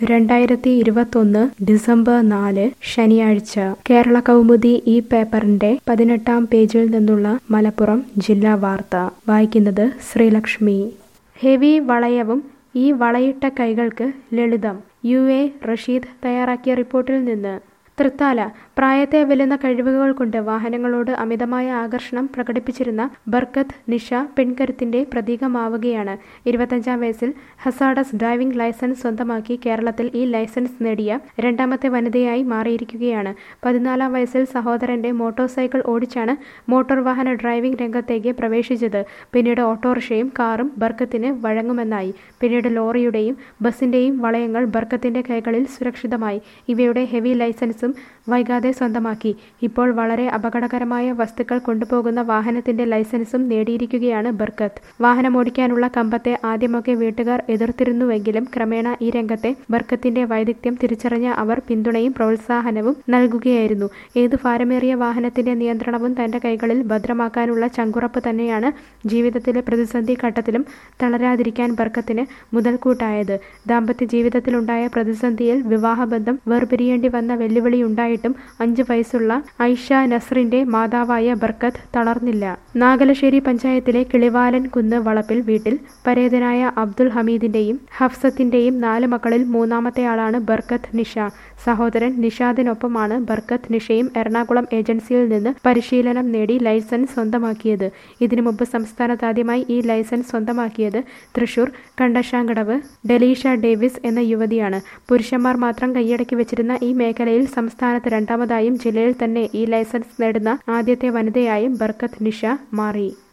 രണ്ടായിരത്തി ഇരുപത്തൊന്ന് ഡിസംബർ നാല് ശനിയാഴ്ച കേരള കൗമുദി ഈ പേപ്പറിന്റെ പതിനെട്ടാം പേജിൽ നിന്നുള്ള മലപ്പുറം ജില്ലാ വാർത്ത വായിക്കുന്നത് ശ്രീലക്ഷ്മി ഹെവി വളയവും ഈ വളയിട്ട കൈകൾക്ക് ലളിതം യു എ റഷീദ് തയ്യാറാക്കിയ റിപ്പോർട്ടിൽ നിന്ന് തൃത്താല പ്രായത്തെ വെല്ലുന്ന കഴിവുകൾ കൊണ്ട് വാഹനങ്ങളോട് അമിതമായ ആകർഷണം പ്രകടിപ്പിച്ചിരുന്ന ബർക്കത്ത് നിഷ പെൺകരുത്തിന്റെ പ്രതീകമാവുകയാണ് ഇരുപത്തഞ്ചാം വയസ്സിൽ ഹസാഡസ് ഡ്രൈവിംഗ് ലൈസൻസ് സ്വന്തമാക്കി കേരളത്തിൽ ഈ ലൈസൻസ് നേടിയ രണ്ടാമത്തെ വനിതയായി മാറിയിരിക്കുകയാണ് പതിനാലാം വയസ്സിൽ സഹോദരന്റെ മോട്ടോർ സൈക്കിൾ ഓടിച്ചാണ് മോട്ടോർ വാഹന ഡ്രൈവിംഗ് രംഗത്തേക്ക് പ്രവേശിച്ചത് പിന്നീട് ഓട്ടോറിക്ഷയും കാറും ബർക്കത്തിന് വഴങ്ങുമെന്നായി പിന്നീട് ലോറിയുടെയും ബസിന്റെയും വളയങ്ങൾ ബർക്കത്തിന്റെ കൈകളിൽ സുരക്ഷിതമായി ഇവയുടെ ഹെവി ലൈസൻസും വൈകാതെ സ്വന്തമാക്കി ഇപ്പോൾ വളരെ അപകടകരമായ വസ്തുക്കൾ കൊണ്ടുപോകുന്ന വാഹനത്തിന്റെ ലൈസൻസും നേടിയിരിക്കുകയാണ് ബർക്കത്ത് വാഹനമോടിക്കാനുള്ള കമ്പത്തെ ആദ്യമൊക്കെ വീട്ടുകാർ എതിർത്തിരുന്നുവെങ്കിലും ക്രമേണ ഈ രംഗത്തെ ബർക്കത്തിന്റെ വൈദഗ്ധ്യം തിരിച്ചറിഞ്ഞ അവർ പിന്തുണയും പ്രോത്സാഹനവും നൽകുകയായിരുന്നു ഏത് ഭാരമേറിയ വാഹനത്തിന്റെ നിയന്ത്രണവും തന്റെ കൈകളിൽ ഭദ്രമാക്കാനുള്ള ചങ്കുറപ്പ് തന്നെയാണ് ജീവിതത്തിലെ പ്രതിസന്ധി ഘട്ടത്തിലും തളരാതിരിക്കാൻ ബർക്കത്തിന് മുതൽക്കൂട്ടായത് ദാമ്പത്യ ജീവിതത്തിലുണ്ടായ പ്രതിസന്ധിയിൽ വിവാഹബന്ധം വേർപിരിയേണ്ടി വന്ന വെല്ലുവിളിയുണ്ടായിട്ടും അഞ്ചു വയസ്സുള്ള ഐഷ നസ്രിന്റെ മാതാവായ ബർക്കത്ത് തളർന്നില്ല നാഗലശ്ശേരി പഞ്ചായത്തിലെ കിളിവാലൻ കുന്ന് വളപ്പിൽ വീട്ടിൽ പരേതനായ അബ്ദുൽ ഹമീദിന്റെയും ഹഫ്സത്തിന്റെയും നാല് മക്കളിൽ മൂന്നാമത്തെയാളാണ് ബർക്കത്ത് നിഷ സഹോദരൻ നിഷാദിനൊപ്പമാണ് ബർക്കത്ത് നിഷയും എറണാകുളം ഏജൻസിയിൽ നിന്ന് പരിശീലനം നേടി ലൈസൻസ് സ്വന്തമാക്കിയത് ഇതിനു മുമ്പ് സംസ്ഥാനത്താദ്യമായി ഈ ലൈസൻസ് സ്വന്തമാക്കിയത് തൃശൂർ കണ്ടശാങ്കടവ് ഡെലീഷ ഡേവിസ് എന്ന യുവതിയാണ് പുരുഷന്മാർ മാത്രം കൈയടക്കി വെച്ചിരുന്ന ഈ മേഖലയിൽ സംസ്ഥാനത്ത് രണ്ടാമതായും ജില്ലയിൽ തന്നെ ഈ ലൈസൻസ് നേടുന്ന ആദ്യത്തെ വനിതയായും ബർക്കത്ത് നിഷ മാറി